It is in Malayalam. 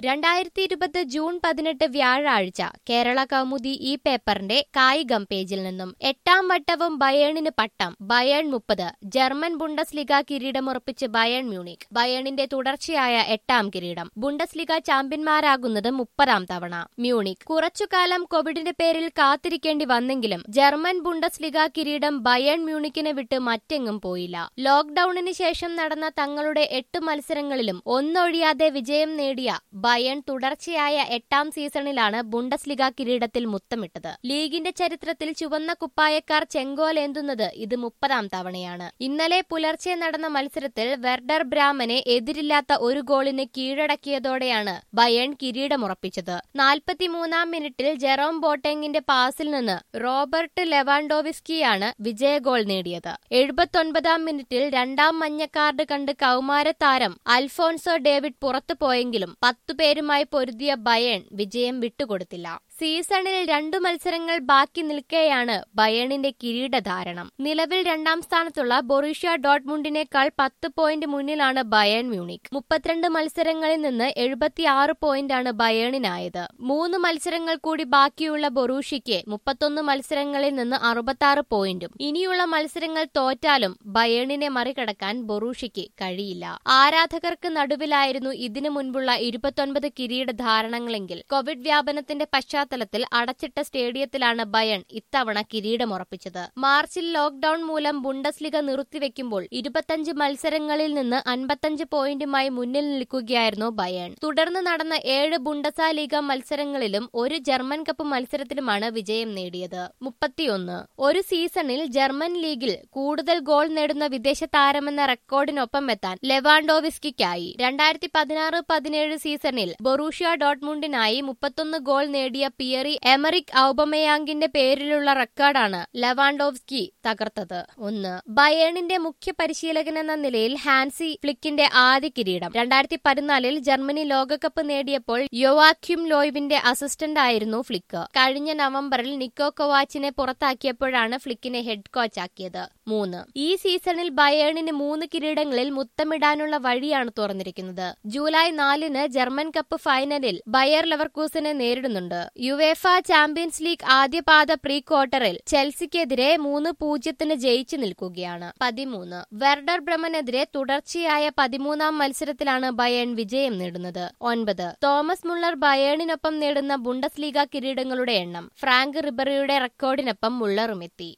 രണ്ടായിരത്തി ഇരുപത് ജൂൺ പതിനെട്ട് വ്യാഴാഴ്ച കേരള കൗമുദി ഈ പേപ്പറിന്റെ കായികം പേജിൽ നിന്നും എട്ടാം വട്ടവും ബയേണിന് പട്ടം ബയേൺ മുപ്പത് ജർമ്മൻ ബുണ്ടസ്ലിഗ കിരീടമുറപ്പിച്ച് ബയേൺ മ്യൂണിക് ബയേണിന്റെ തുടർച്ചയായ എട്ടാം കിരീടം ബുണ്ടസ്ലിഗ ചാമ്പ്യന്മാരാകുന്നത് മുപ്പതാം തവണ മ്യൂണിക് കുറച്ചുകാലം കോവിഡിന്റെ പേരിൽ കാത്തിരിക്കേണ്ടി വന്നെങ്കിലും ജർമ്മൻ ബുണ്ടസ്ലിഗ കിരീടം ബയേൺ മ്യൂണിക്കിനെ വിട്ട് മറ്റെങ്ങും പോയില്ല ലോക്ഡൌണിന് ശേഷം നടന്ന തങ്ങളുടെ എട്ട് മത്സരങ്ങളിലും ഒന്നൊഴിയാതെ വിജയം നേടിയ ബയൺ തുടർച്ചയായ എട്ടാം സീസണിലാണ് ബുണ്ടസ്ലിഗ കിരീടത്തിൽ മുത്തമിട്ടത് ലീഗിന്റെ ചരിത്രത്തിൽ ചുവന്ന കുപ്പായക്കാർ ചെങ്കോലേന്തുന്നത് ഇത് മുപ്പതാം തവണയാണ് ഇന്നലെ പുലർച്ചെ നടന്ന മത്സരത്തിൽ വെർഡർ ബ്രാമനെ എതിരില്ലാത്ത ഒരു ഗോളിന് കീഴടക്കിയതോടെയാണ് ബയൺ കിരീടമുറപ്പിച്ചത് നാൽപ്പത്തിമൂന്നാം മിനിറ്റിൽ ജെറോം ബോട്ടെങ്ങിന്റെ പാസിൽ നിന്ന് റോബർട്ട് ലെവാൻഡോവിസ്കിയാണ് വിജയ ഗോൾ നേടിയത് എഴുപത്തൊൻപതാം മിനിറ്റിൽ രണ്ടാം മഞ്ഞ കാർഡ് കണ്ട് കൗമാര താരം അൽഫോൺസോ ഡേവിഡ് പുറത്തു പോയെങ്കിലും പത്തുപേരുമായി പൊരുതിയ ബയൺ വിജയം വിട്ടുകൊടുത്തില്ല സീസണിൽ രണ്ടു മത്സരങ്ങൾ ബാക്കി നിൽക്കെയാണ് ബയണിന്റെ കിരീടധാരണം നിലവിൽ രണ്ടാം സ്ഥാനത്തുള്ള ബൊറീഷ്യ ഡോട്ട്മുണ്ടിനേക്കാൾ പത്ത് പോയിന്റ് മുന്നിലാണ് ബയൺ മ്യൂണിക് മുപ്പത്തിരണ്ട് മത്സരങ്ങളിൽ നിന്ന് എഴുപത്തിയാറ് പോയിന്റാണ് ബയേണിനായത് മൂന്ന് മത്സരങ്ങൾ കൂടി ബാക്കിയുള്ള ബൊറൂഷ്യയ്ക്ക് മുപ്പത്തൊന്ന് മത്സരങ്ങളിൽ നിന്ന് അറുപത്തി പോയിന്റും ഇനിയുള്ള മത്സരങ്ങൾ തോറ്റാലും ബയേണിനെ മറികടക്കാൻ ബൊറൂഷ്യയ്ക്ക് കഴിയില്ല ആരാധകർക്ക് നടുവിലായിരുന്നു ഇതിനു മുൻപുള്ള ഇരുപത്തൊൻപത് കിരീട ധാരണങ്ങളെങ്കിൽ കോവിഡ് വ്യാപനത്തിന്റെ പശ്ചാത്തലത്തിൽ അടച്ചിട്ട സ്റ്റേഡിയത്തിലാണ് ബയൺ ഇത്തവണ കിരീടമുറപ്പിച്ചത് മാർച്ചിൽ ലോക്ഡൌൺ മൂലം ബുണ്ടസ്ലിഗ നിർത്തിവെക്കുമ്പോൾ ഇരുപത്തഞ്ച് മത്സരങ്ങളിൽ നിന്ന് അൻപത്തഞ്ച് പോയിന്റുമായി മുന്നിൽ നിൽക്കുകയായിരുന്നു ബയൺ തുടർന്ന് നടന്ന ഏഴ് ബുണ്ടസ ലീഗ മത്സരങ്ങളിലും ഒരു ജർമ്മൻ കപ്പ് മത്സരത്തിലുമാണ് വിജയം നേടിയത് മുപ്പത്തിയൊന്ന് ഒരു സീസണിൽ ജർമ്മൻ ലീഗിൽ കൂടുതൽ ഗോൾ നേടുന്ന വിദേശ താരമെന്ന റെക്കോർഡിനൊപ്പം എത്താൻ ലെവാൻഡോവിസ്കിക്കായി രണ്ടായിരത്തി പതിനാറ് പതിനേഴ് സീസണിൽ ബൊറൂഷ്യ ഡോട്ട്മുണ്ടിനായി മുപ്പത്തൊന്ന് ഗോൾ നേടിയ പിയറി എമറിക് ഔബമയാങ്കിന്റെ പേരിലുള്ള റെക്കോർഡാണ് ലെവാൻഡോവ്സ്കി തകർത്തത് ഒന്ന് ബയേണിന്റെ മുഖ്യ പരിശീലകൻ എന്ന നിലയിൽ ഹാൻസി ഫ്ലിക്കിന്റെ ആദ്യ കിരീടം രണ്ടായിരത്തി പതിനാലിൽ ജർമ്മനി ലോകകപ്പ് നേടിയപ്പോൾ യോവാക്യും ലോയ്വിന്റെ അസിസ്റ്റന്റ് ആയിരുന്നു ഫ്ലിക്ക് കഴിഞ്ഞ നവംബറിൽ നിക്കോ കൊവാച്ചിനെ പുറത്താക്കിയപ്പോഴാണ് ഫ്ലിക്കിനെ ഹെഡ് കോച്ചാക്കിയത് മൂന്ന് ഈ സീസണിൽ ബയേണിന് മൂന്ന് കിരീടങ്ങളിൽ മുത്തമിടാനുള്ള വഴിയാണ് തുറന്നിരിക്കുന്നത് ജൂലൈ നാലിന് ജർമ്മൻ കപ്പ് ഫൈനലിൽ ബയർ ലെവർക്കൂസിനെ നേരിടുന്നുണ്ട് യുവേഫ ചാമ്പ്യൻസ് ലീഗ് ആദ്യപാദ പ്രീ ക്വാർട്ടറിൽ ചെൽസിക്കെതിരെ മൂന്ന് പൂജ്യത്തിന് ജയിച്ചു നിൽക്കുകയാണ് പതിമൂന്ന് വെർഡർ ബ്രമനെതിരെ തുടർച്ചയായ പതിമൂന്നാം മത്സരത്തിലാണ് ബയേൺ വിജയം നേടുന്നത് ഒൻപത് തോമസ് മുള്ളർ ബയേണിനൊപ്പം നേടുന്ന ബുണ്ടസ് ലീഗ കിരീടങ്ങളുടെ എണ്ണം ഫ്രാങ്ക് റിബറിയുടെ റെക്കോർഡിനൊപ്പം മുള്ളറുമെത്തി